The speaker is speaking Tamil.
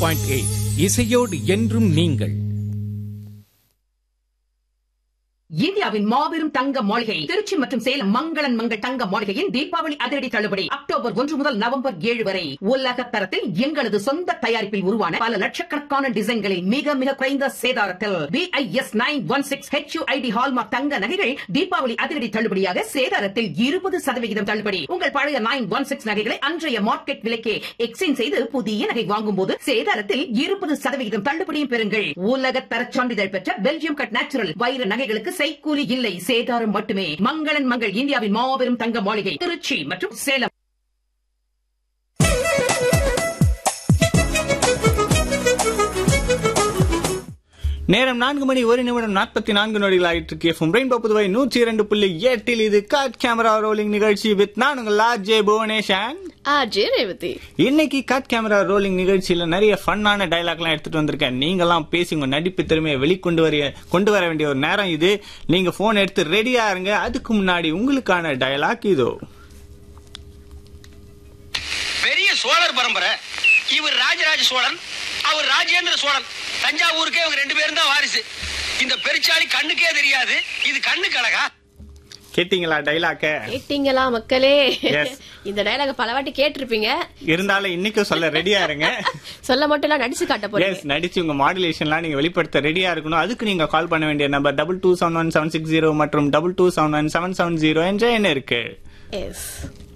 பாயிண்ட் எயிட் இசையோடு என்றும் நீங்கள் இந்தியாவின் மாபெரும் தங்க மாளிகை திருச்சி மற்றும் சேலம் மங்களன் மங்கள் தங்க மாளிகையின் தீபாவளி அதிரடி தள்ளுபடி அக்டோபர் ஒன்று முதல் நவம்பர் ஏழு வரை உலக தரத்தில் எங்களது சொந்த தயாரிப்பில் உருவான பல லட்சக்கணக்கான டிசைன்களில் மிக மிக குறைந்த சேதாரத்தில் BIS nine one six HUID hallmark தங்க நகைகள் தீபாவளி அதிரடி தள்ளுபடியாக சேதாரத்தில் இருபது சதவிகிதம் தள்ளுபடி உங்கள் பழைய நைன் ஒன் சிக்ஸ் நகைகளை அன்றைய மார்க்கெட் விலைக்கே எக்ஸ்சேஞ்ச் செய்து புதிய நகை வாங்கும் போது சேதாரத்தில் இருபது சதவிகிதம் தள்ளுபடியும் பெறுங்கள் உலக தரச் சான்றிதழ் பெற்ற பெல்ஜியம் கட் நேச்சுரல் வைர நகைகளுக்கு செய்கூலி இல்லை சேதாரம் மட்டுமே மங்களன் மங்கள் இந்தியாவின் மாபெரும் தங்க மாளிகை திருச்சி மற்றும் சேலம் நேரம் நான்கு மணி ஒரு நிமிடம் நாற்பத்தி நான்கு நொடிகள் ஆயிட்டு இருக்கு எஃப்எம் ரெயின்போ புதுவை நூற்றி இரண்டு புள்ளி எட்டில் இது காட் கேமரா ரோலிங் நிகழ்ச்சி வித் நான் உங்கள் ஆர்ஜே புவனேஷன் ஆர்ஜே ரேவதி இன்னைக்கு காட் கேமரா ரோலிங் நிகழ்ச்சியில நிறைய ஃபன்னான டைலாக்லாம் எடுத்துட்டு வந்திருக்கேன் நீங்களாம் பேசி உங்க நடிப்பு திறமையை வெளிக்கொண்டு வர கொண்டு வர வேண்டிய ஒரு நேரம் இது நீங்க போன் எடுத்து ரெடியா இருங்க அதுக்கு முன்னாடி உங்களுக்கான டயலாக் இதோ பெரிய சோழர் பரம்பரை இவர் ராஜராஜ சோழன் அவர் ராஜேந்திர சோழன் தஞ்சாவூருக்கே இவங்க ரெண்டு பேரும் தான் வாரிசு இந்த பெருச்சாளி கண்ணுக்கே தெரியாது இது கண்ணு கழகா கேட்டீங்களா டைலாக்க கேட்டீங்களா மக்களே Yes. இந்த டயலாக பல வாட்டி கேட்டிருப்பீங்க இருந்தாலும் இன்னைக்கும் சொல்ல ரெடியா இருங்க சொல்ல மட்டும் இல்ல நடிச்சு காட்ட எஸ் போறீங்க நடிச்சு உங்க மாடுலேஷன்லாம் நீங்க வெளிப்படுத்த ரெடியா இருக்கணும் அதுக்கு நீங்க கால் பண்ண வேண்டிய number double two seven one seven six zero மற்றும் double two seven one seven seven zero என்ற எண் இருக்கு எஸ்